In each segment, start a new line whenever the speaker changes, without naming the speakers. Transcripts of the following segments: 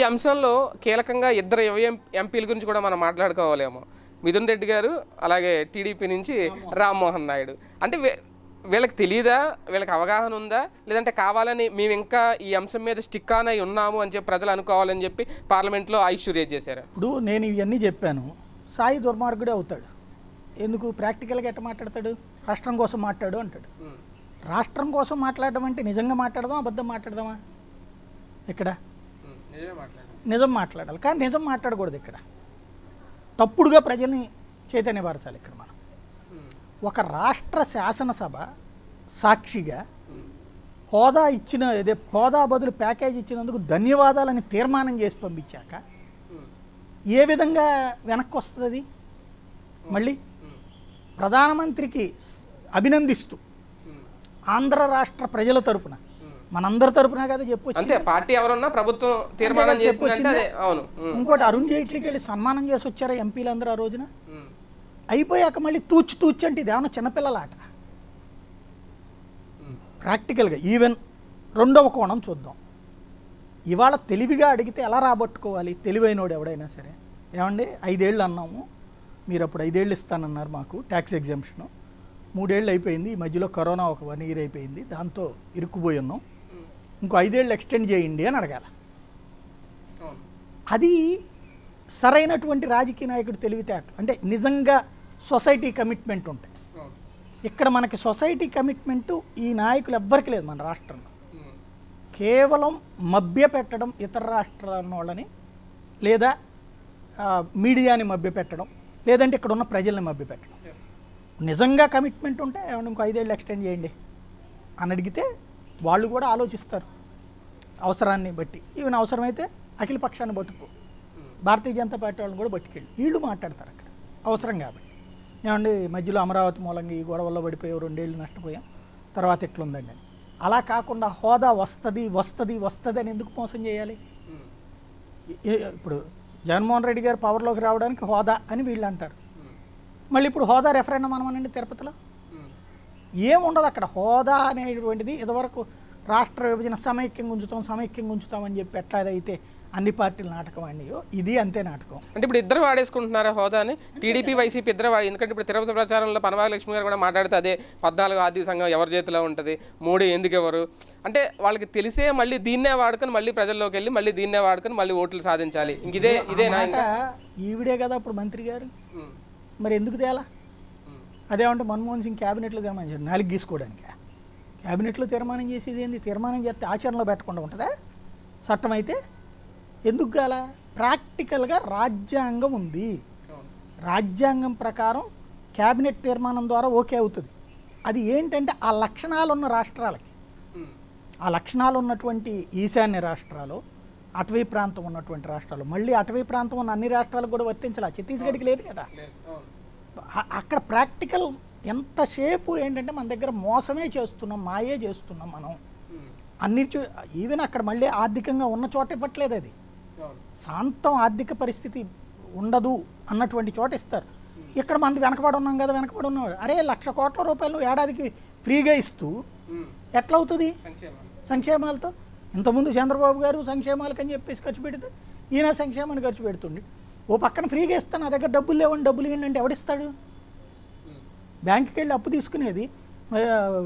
అంశంలో కీలకంగా ఇద్దరు యువ ఎం- ఎంపీల గురించి కూడా మనం మాట్లాడుకోవాలేమో మిథున్ రెడ్డి గారు అలాగే టీడీపీ నుంచి రామ్మోహన్ నాయుడు అంటే వీ- వీళ్ళకి తెలియదా వీళ్ళకి అవగాహన ఉందా లేదంటే కావాలని మేము ఇంకా ఈ అంశం మీద స్టిక్ ఆన్ అయి ఉన్నాము అని చెప్పి ప్రజలు అనుకోవాలని చెప్పి పార్లమెంట్లో ఐష్యూ రేజ్ చేశారు
ఇప్పుడు నేను ఇవన్నీ చెప్పాను సాయి దుర్మార్గుడే అవుతాడు ఎందుకు ప్రాక్టికల్గా ఎట్ట మాట్లాడతాడు రాష్ట్రం కోసం మాట్లాడు అంటాడు రాష్ట్రం కోసం మాట్లాడడం అంటే నిజంగా మాట్లాడదాం అబద్ధం మాట్లాడదామా ఇక్కడ
నిజమే మాట్లాడు
నిజం మాట్లాడాలి కానీ నిజం మాట్లాడకూడదు ఇక్కడ తప్పుడుగా ప్రజల్ని చైతన్యపరచాలి ఇక్కడ మనం ఒక రాష్ట్ర శాసనసభ సాక్షిగా హోదా ఇచ్చిన అదే హోదా బదులు ప్యాకేజ్ ఇచ్చినందుకు ధన్యవాదాలని తీర్మానం చేసి పంపించాక ఏ విధంగా వెనక్కి వస్తుంది అది మళ్ళీ ప్రధానమంత్రికి స్- అభినందిస్తూ ఆంధ్ర రాష్ట్ర ప్రజల తరపున మనందరి తరపున కదా చెప్పొచ్చు
అంతే పార్టీ ఎవరున్నా ప్రభుత్వం తీర్మానం
అంతే కదా
చేసిందంటే అదే అవును ఉమ్,
ఇంకోటి అరుణ్ జైట్లీకి వెళ్ళి సన్మానం చేసి వచ్చారా ఎంపీలందరూ ఆ రోజున
ఉమ్,
అయిపోయాక మళ్ళీ తూచి తూచి అంటే ఇది ఏమన్నా చిన్నపిల్లల ఆట
ఉమ్,
ప్రాక్టికల్గా ఈవెన్ రెండవ కోణం చూద్దాం ఇవాళ తెలివిగా అడిగితే ఎలా రాబట్టుకోవాలి తెలివైనోడు ఎవడైనా సరే ఏమండి ఐదేళ్ళు అన్నాము మీరు అప్పుడు ఐదేళ్ళు ఇస్తానన్నారు మాకు ట్యాక్స్ ఎగ్జామ్షను మూడేళ్ళు అయిపోయింది ఈ మధ్యలో కరోనా ఒక వన్ ఇయర్ అయిపోయింది దాంతో ఇరుక్కుపోయి ఉన్నాం
ఉమ్,
ఇంకో ఐదేళ్ళు ఎక్స్టెండ్ చేయండి అని అడగాల
అవును
అది సరైనటువంటి రాజకీయ నాయకుడు తెలివితేటలు అంటే నిజంగా సొసైటీ కమిట్మెంట్ ఉంటాయి
అవును
ఇక్కడ మనకి సొసైటీ కమిట్మెంటు ఈ నాయకులు ఎవ్వరికి లేదు మన రాష్ట్రంలో
ఉమ్,
కేవలం మభ్య పెట్టడం ఇతర రాష్ట్రాల వాళ్ళని లేదా ఆ, మీడియాని మభ్య పెట్టడం లేదంటే ఇక్కడ ఉన్న ప్రజల్ని మభ్య పెట్టడం నిజంగా కమిట్మెంట్ ఉంటే ఏమన్నా ఇంకో ఐదేళ్ళు ఎక్స్టెండ్ చేయండి అని అడిగితే వాళ్ళు కూడా ఆలోచిస్తారు అవసరాన్ని బట్టి ఈవెన్ అవసరమైతే అఖిల పక్షాన్ని పట్టుకో భారతీయ జనతా పార్టీ వాళ్ళని కూడా పట్టుకెళ్ళి వీళ్ళు మాట్లాడతారు అక్కడ అవసరం కాబట్టి ఏమండి మధ్యలో అమరావతి మూలంగా ఈ గొడవల్లో పడిపోయాం రెండేళ్ళు నష్టపోయాం తర్వాత ఎట్లుందండి అని అలా కాకుండా హోదా వస్తుంది వస్తుంది వస్తుంది అని ఎందుకు మోసం చేయాలి
ఉమ్,
ఏ- ఇప్పుడు జగన్మోహన్ రెడ్డి గారు పవర్లోకి రావడానికి హోదా అని వీళ్ళు అంటారు
ఉమ్,
మళ్ళీ ఇప్పుడు హోదా రెఫరెండం అనమనండి తిరుపతిలో
ఉమ్,
ఏముండదు అక్కడ హోదా అనేటువంటిది ఇదివరకు రాష్ట్ర విభజన సమైక్యంగా ఉంచుతాం సమైక్యంగా ఉంచుతామని చెప్పి ఎట్లా అయితే అన్ని పార్టీలు నాటకం అన్నయో ఇది అంతే నాటకం
అంటే ఇప్పుడు ఇద్దరు వాడేసుకుంటున్నారా హోదాని టీడీపీ వైసీపీ ఇద్దరు వాడి ఎందుకంటే ఇప్పుడు తిరుపతి ప్రచారంలో పనవాగ లక్ష్మి గారు కూడా మాట్లాడితే అదే పద్నాలుగు ఆర్థిక సంఘం ఎవరి చేతిలో ఉంటుంది మోడీ ఎందుకు ఎవరు అంటే వాళ్ళకి తెలిసే మళ్ళీ దీన్నే వాడుకొని మళ్ళీ ప్రజల్లోకి వెళ్ళి మళ్ళీ దీన్నే వాడుకొని మళ్ళీ ఓట్లు సాధించాలి ఇంక ఇదే ఇదే నా
మాట ఈవిడే కదా అప్పుడు మంత్రి గారు
ఉమ్,
మరి ఎందుకు తేలా
ఉమ్,
అదేమంటే మన్మోహన్ సింగ్ క్యాబినెట్లో తీర్మానం చేశారు నాలుగు గీసుకోవడానికి క్యాబినెట్లో తీర్మానం చేసేది ఏంది తీర్మానం చేస్తే ఆచరణలో పెట్టకుండా ఉంటుందా చట్టం అయితే ఎందుకు గాల ప్రాక్టికల్గా రాజ్యాంగం ఉంది
అవును.
రాజ్యాంగం ప్రకారం క్యాబినెట్ తీర్మానం ద్వారా ఓకే అవుతుంది అది ఏంటంటే ఆ లక్షణాలు ఉన్న రాష్ట్రాలకి
ఉమ్,
ఆ లక్షణాలు ఉన్నటువంటి ఈశాన్య రాష్ట్రాలు అటవీ ప్రాంతం ఉన్నటువంటి రాష్ట్రాలు మళ్ళీ అటవీ ప్రాంతం ఉన్న అన్ని రాష్ట్రాలకు కూడా వర్తించాలి ఛత్తీస్గఢ్కి లేదు కదా
లేదు, అవును.
అ- అక్కడ ప్రాక్టికల్ ఎంతసేపు ఏంటంటే మన దగ్గర మోసమే చేస్తున్నాం మాయే చేస్తున్నాం మనం
ఉమ్,
అన్ని చూ- ఈవెన్ అక్కడ మళ్ళీ ఆర్థికంగా ఉన్న చోట ఇవ్వట్లేదు అది
అవును.
శాంతం ఆర్థిక పరిస్థితి ఉండదు అన్నటువంటి చోట ఇస్తారు ఇక్కడ మనది వెనకబడి ఉన్నాం కదా వెనకబడి ఉన్నాం అరే లక్ష కోట్ల రూపాయలు ఏడాదికి ఫ్రీగా ఇస్తూ
ఉమ్,
ఎట్లవుతుంది
సంక్షేమం
సంక్షేమాలతో ఇంతకుముందు చంద్రబాబు గారు సంక్షేమాలకని చెప్పేసి ఖర్చు పెడితే ఈయన సంక్షేమాన్ని ఖర్చు పెడుతుండే ఓ పక్కన ఫ్రీగా ఇస్తాను నా దగ్గర డబ్బులు లేవండి డబ్బులు ఇవ్వండి అంటే ఎవడిస్తాడు
ఉమ్,
బ్యాంకుకి వెళ్ళి అప్పు తీసుకునేది ఆ,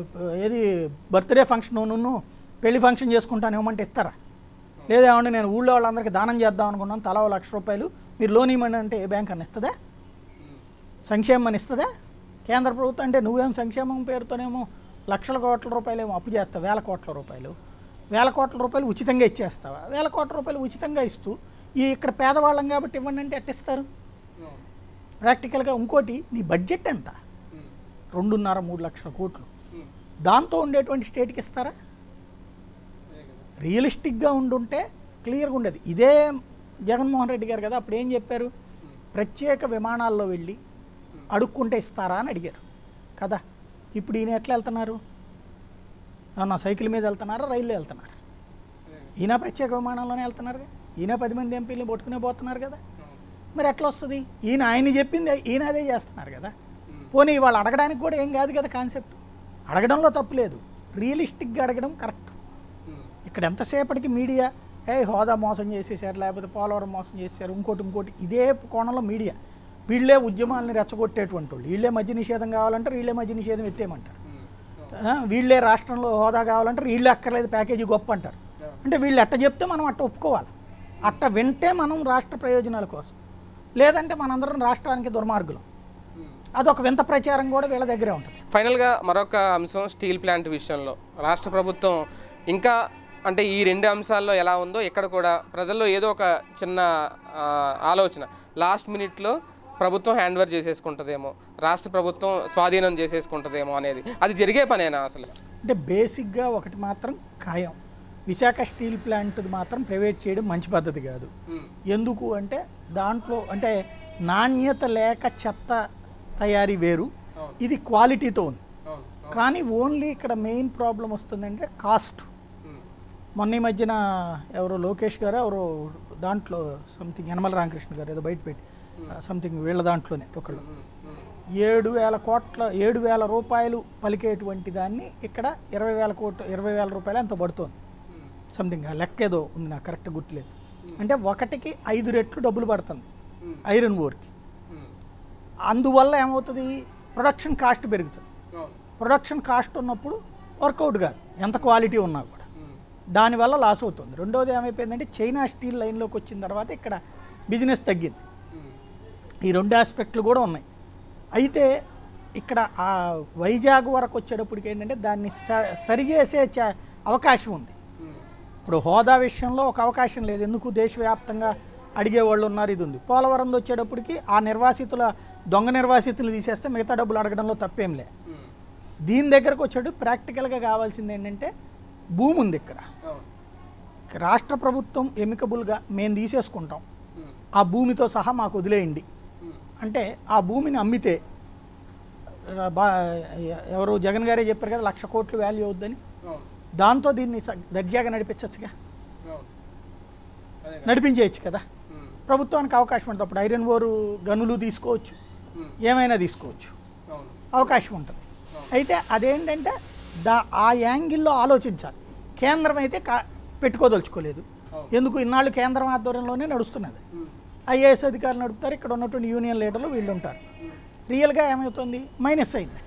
ఏది బర్త్డే ఫంక్షన్ నువ్వు పెళ్లి ఫంక్షన్ చేసుకుంటాను ఏమంటే ఇస్తారా లేదా ఏమంటే నేను ఊళ్ళో వాళ్ళందరికీ దానం చేద్దాం అనుకున్నాను తలా ఓ లక్ష రూపాయలు మీరు లోన్ ఇవ్వమని అంటే ఏ బ్యాంక్ అని ఇస్తుందా
ఉమ్,
సంక్షేమం అని ఇస్తుందా కేంద్ర ప్రభుత్వం అంటే నువ్వేం సంక్షేమం పేరుతోనేమో లక్షల కోట్ల రూపాయలు ఏమో అప్పు చేస్తావు వేల కోట్ల రూపాయలు వేల కోట్ల రూపాయలు ఉచితంగా ఇచ్చేస్తావా వేల కోట్ల రూపాయలు ఉచితంగా ఇస్తూ ఈ ఇక్కడ పేదవాళ్ళం కాబట్టి ఇవ్వండి అంటే ఎట్టిస్తారు
అవును.
ప్రాక్టికల్గా ఇంకోటి నీ బడ్జెట్ ఎంత
ఉమ్,
రెండున్నర మూడు లక్షల కోట్లు
ఉమ్,
దాంతో ఉండేటువంటి స్టేట్కి ఇస్తారా
అదే కదా.
రియలిస్టిక్గా ఉండుంటే క్లియర్గా ఉండేది ఇదే జగన్మోహన్ రెడ్డి గారు కదా అప్పుడు ఏం చెప్పారు ప్రత్యేక విమానాల్లో వెళ్ళి అడుక్కుంటే ఇస్తారా అని అడిగారు కదా ఇప్పుడు ఈయన ఎట్లా వెళ్తున్నారు ఏమన్నా సైకిల్ మీద వెళ్తున్నారా రైల్లో వెళ్తున్నారా
అదే కదా.
ఈయన ప్రత్యేక విమానంలోనే వెళ్తున్నారు ఈయన పది మంది ఎంపీలు పట్టుకునే పోతున్నారు కదా
అవును.
మరి ఎట్లా వస్తుంది ఈయన ఆయన చెప్పింది ఈయన అదే చేస్తున్నారు కదా
ఉమ్,
పోనీ వాళ్ళు అడగడానికి కూడా ఏం కాదు కదా కాన్సెప్ట్ అడగడంలో తప్పు లేదు రియలిస్టిక్గా అడగడం కరెక్ట్
ఉమ్,
ఇక్కడ ఎంతసేపటికి మీడియా ఏ హోదా మోసం చేసేసారు లేకపోతే పోలవరం మోసం చేశారు ఇంకోటి ఇంకోటి ఇదే కోణంలో మీడియా వీళ్ళే ఉద్యమాలని రెచ్చగొట్టేటువంటి వాళ్ళు వీళ్ళే మద్య నిషేధం కావాలంటారు వీళ్ళే మద్య నిషేధం ఎత్తేయమంటారు ఆ, వీళ్ళే రాష్ట్రంలో హోదా కావాలంటారు వీళ్ళే అక్కర్లేదు ప్యాకేజీ గొప్ప అంటారు అంటే వీళ్ళు ఎట్ట చెప్తే మనం అట్ట ఒప్పుకోవాలి అట్ట వింటే మనం రాష్ట్ర ప్రయోజనాల కోసం లేదంటే మనందరం రాష్ట్రానికి దుర్మార్గులం అదొక వింత ప్రచారం కూడా వీళ్ళ దగ్గరే ఉంటుంది
ఫైనల్గా మరొక అంశం స్టీల్ ప్లాంట్ విషయంలో రాష్ట్ర ప్రభుత్వం ఇంకా అంటే ఈ రెండు అంశాల్లో ఎలా ఉందో ఇక్కడ కూడా ప్రజల్లో ఏదో ఒక చిన్న ఆ, ఆలోచన లాస్ట్ మినిట్లో ప్రభుత్వం హ్యాండ్ ఓవర్ చేసేసుకుంటుందేమో రాష్ట్ర ప్రభుత్వం స్వాధీనం చేసేసుకుంటుందేమో అనేది అది జరిగే పనేనా అసలు
అంటే బేసిక్గా ఒకటి మాత్రం ఖాయం విశాఖ స్టీల్ ప్లాంట్ మాత్రం ప్రైవేట్ చేయడం మంచి పద్ధతి కాదు ఎందుకు అంటే దాంట్లో అంటే నాణ్యత లేక చెత్త తయారీ వేరు ఇది క్వాలిటీతో ఉంది కానీ ఓన్లీ ఇక్కడ మెయిన్ ప్రాబ్లం వస్తుందంటే కాస్ట్ మొన్న ఈ మధ్యన ఎవరో లోకేష్ గారు ఎవరో దాంట్లో సంథింగ్ యనమల రామకృష్ణ గారు ఏదో బయట పెట్టి సంథింగ్ వీళ్ళ దాంట్లోనే ఒకళ్ళు ఏడు వేల కోట్ల ఏడు వేల రూపాయలు పలికేటువంటి దాన్ని ఇక్కడ ఇరవై వేల కోట్లు ఇరవై వేల రూపాయలు ఎంతో పడుతోంది సంథింగ్ ఆ లెక్క ఏదో ఉంది నాకు కరెక్ట్ గుర్తులేదు అంటే ఒకటికి ఐదు రెట్లు డబ్బులు పడుతుంది ఐరన్ ఓర్కి అందువల్ల ఏమవుతుంది ప్రొడక్షన్ కాస్ట్ పెరుగుతుంది ప్రొడక్షన్ కాస్ట్ ఉన్నప్పుడు వర్కౌట్ కాదు ఎంత క్వాలిటీ ఉన్నా కూడా దానివల్ల లాస్ అవుతుంది రెండోది ఏమైపోయిందంటే చైనా స్టీల్ లైన్లోకి వచ్చిన తర్వాత ఇక్కడ బిజినెస్ తగ్గింది ఈ రెండు ఆస్పెక్ట్లు కూడా ఉన్నాయి అయితే ఇక్కడ ఆ వైజాగ్ వరకు వచ్చేటప్పటికి ఏంటంటే దాన్ని స సరిచేసే చ- అవకాశం ఉంది ఇప్పుడు హోదా విషయంలో ఒక అవకాశం లేదు ఎందుకు దేశవ్యాప్తంగా అడిగేవాళ్ళు ఉన్నారు ఇది ఉంది పోలవరం వచ్చేటప్పటికి ఆ నిర్వాసితుల దొంగ నిర్వాసితులు తీసేస్తే మిగతా డబ్బులు అడగడంలో తప్పేం లే దీని దగ్గరకు వచ్చేటప్పుడు ప్రాక్టికల్గా కావాల్సింది ఏంటంటే భూమి ఉంది ఇక్కడ రాష్ట్ర ప్రభుత్వం ఎమికబుల్గా మేము తీసేసుకుంటాం ఆ భూమితో సహా మాకు వదిలేయండి అంటే ఆ భూమిని అమ్మితే ఆ, బా ఎవరు జగన్ గారే చెప్పారు కదా లక్ష కోట్లు వాల్యూ అవుద్దని దాంతో దీన్ని స- దర్జాగా నడిపించచ్చుగా నడిపించేయచ్చు కదా ప్రభుత్వానికి అవకాశం ఉంటుంది అప్పుడు ఐరన్ ఓరు గనులు తీసుకోవచ్చు ఏమైనా తీసుకోవచ్చు అవకాశం ఉంటుంది అయితే అదేంటంటే దా ఆ యాంగిల్లో ఆలోచించాలి కేంద్రం అయితే కా పెట్టుకోదలుచుకోలేదు ఎందుకు ఇన్నాళ్ళు కేంద్రం ఆధ్వర్యంలోనే నడుస్తున్నది ఐఏఎస్ అధికారులు నడుపుతారు ఇక్కడ ఉన్నటువంటి యూనియన్ లీడర్లు వీళ్ళు ఉంటారు రియల్గా ఏమవుతుంది మైనస్ అయింది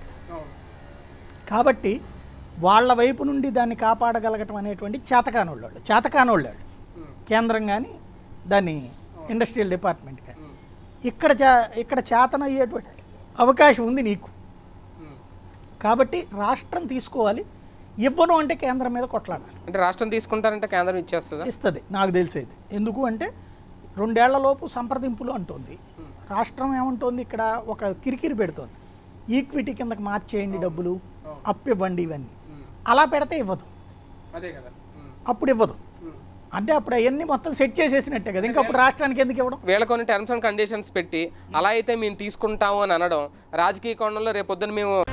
కాబట్టి వాళ్ళ వైపు నుండి దాన్ని కాపాడగలగటం అనేటువంటి చేతకానోళ్ళు వాళ్ళు చేతకానోళ్ళు వాళ్ళు కేంద్రం కానీ దాన్ని ఇండస్ట్రియల్ డిపార్ట్మెంట్ కానీ ఇక్కడ చే ఇక్కడ చేతనయ్యేటువంటి అవకాశం ఉంది నీకు కాబట్టి రాష్ట్రం తీసుకోవాలి ఇవ్వను అంటే కేంద్రం మీద కొట్లాడాలి
అంటే రాష్ట్రం తీసుకుంటారంటే కేంద్రం ఇచ్చేస్తుందా
ఇస్తుంది నాకు తెలిసి అయితే ఎందుకు అంటే రెండేళ్లలోపు సంప్రదింపులు అంటుంది రాష్ట్రం ఏమంటుంది ఇక్కడ ఒక కిరికిరి పెడుతోంది ఈక్విటీ కిందకి మార్చేయండి డబ్బులు అప్పు ఇవ్వండి ఇవన్నీ అలా పెడితే ఇవ్వదు
అదే కదా
అప్పుడు ఇవ్వదు అంటే అప్పుడు అవన్నీ మొత్తం సెట్ చేసేసినట్టే కదా ఇంకా అప్పుడు రాష్ట్రానికి ఎందుకు ఇవ్వడం
వీళ్ళ కొన్ని టర్మ్స్ అండ్ కండిషన్స్ పెట్టి అలా అయితే మేము తీసుకుంటాము అని అనడం రాజకీయ కోణంలో రేపొద్దున మేము